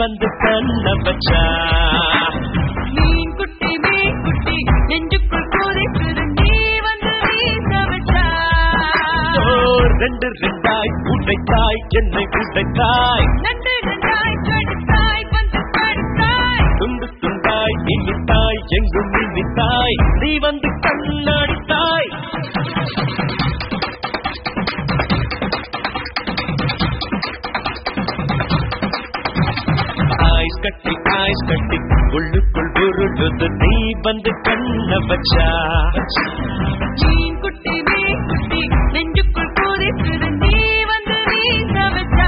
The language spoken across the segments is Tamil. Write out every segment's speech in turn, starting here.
வந்து கண்ண வச்சா மீன் குட்டி மீன் குட்டி நெஞ்சுக்குள் கொதிக்குது நீ வந்து வீச விட்டா ஓ, ரெண்டு ரெண்டாய் உடைத்தாய் என்னை உடைத்தாய் நண்டு நண்டாய் கடுத்தாய் வந்து கடுத்தாய் துண்டு துண்டாய் இனித்தாய் எங்கும் இனித்தாய் நீ வந்து கண்ணடித்தாய் ஐஸ் கட்டி ஐஸ் கட்டி உள்ளுக்குள் உருளுது நீ வந்து கண்ண வச்சா மீன் குட்டி மீன் குட்டி நெஞ்சுக்குள் கொதிக்குது நீ வந்து வீச விட்டா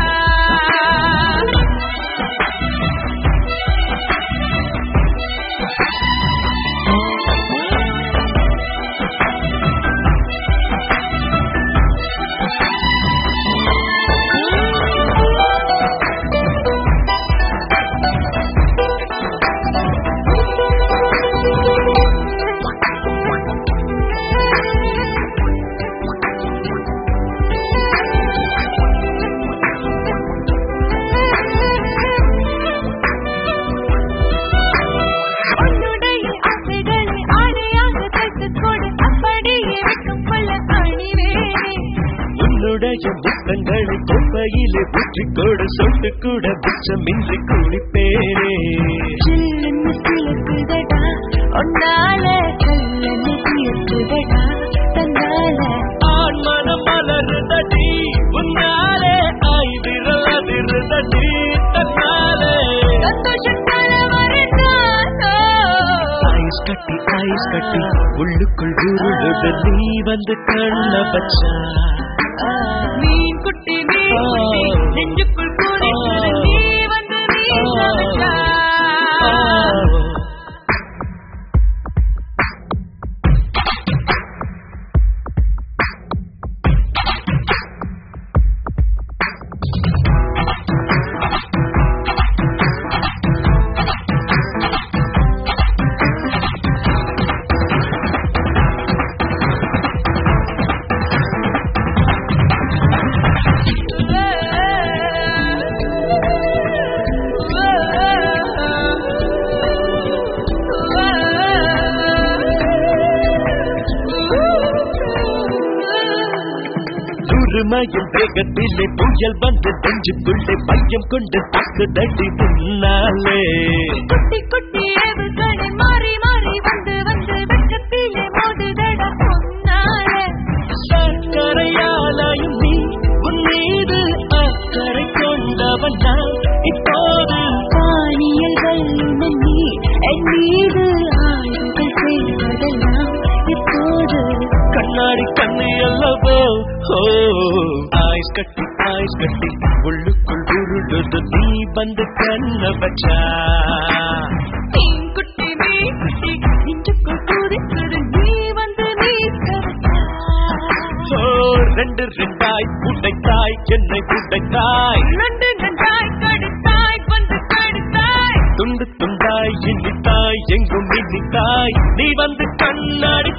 உன்னுடைய ஆசைகளை ஆடையாக தைத்துக் கொடு அப்படியே வெட்கம் கொள்ள அணிவேனே உன்னுடைய புத்தங்களை கொப்பையிலே ஊற்றிக்கொடு சொட்டு கூட புச்சமின்றி குளிப்பேனே சில்லுன்னு சிலுக்குதடா உன்னால கல்லன்னு தீர்க்குதடா தன்னால ஆண் மனம் மலருதடி உன்னாலே ஆய் விரல் அதிருதடி தன்னாலே சந்தோஷத்தால வரட்டானோ ஐஸ் கட்டி ஐஸ் கட்டி உள்ளுக்குள் உருளுது நீ வந்து கண்ண பச்சா மீன் குட்டி மீன் குட்டி நெஞ்சுக்குள் கூடிக்குது நீ வந்து வீச விட்டா துருமயம் வேகத்திலே புயல் வந்து நெஞ்சுக்குள்ளே பையம் கொண்டு தாக்குதடி முன்னாலே குட்டி குட்டி ஏவுகணை மாறி மாறி வந்து வந்து வெட்கத்திலே மோதுதடா பொன்னால சக்கரையாலையும் நீ உன் மீது அக்கறை கொண்டவன் நான் இப்போது பாணியல் வல்லுநன் நீ என் மீது ஆய்வுகள் செய்வதெல்லாம் இப்போது கண்ணாடி கண்ணு அல்லவோ ஓ ஐஸ் கட்டி ஐஸ் கட்டி உள்ளுக்குள் உருளுது நீ வந்து கண்ண வச்சா மீன் குட்டி மீன் குட்டி நெஞ்சுக்குள் குதிக்குது நீ வந்து வீசவிட்டா ஓ ரெண்டு ரெண்டாய் உடைத்தாய் என்னை உடைத்தாய் நண்டு நன்றாய் கடுத்தாய் வந்து கடுத்தாய் துண்டு துண்டாய் இனித்தாய் எங்கும் இனித்தாய் நீ வந்து கண்ணாடி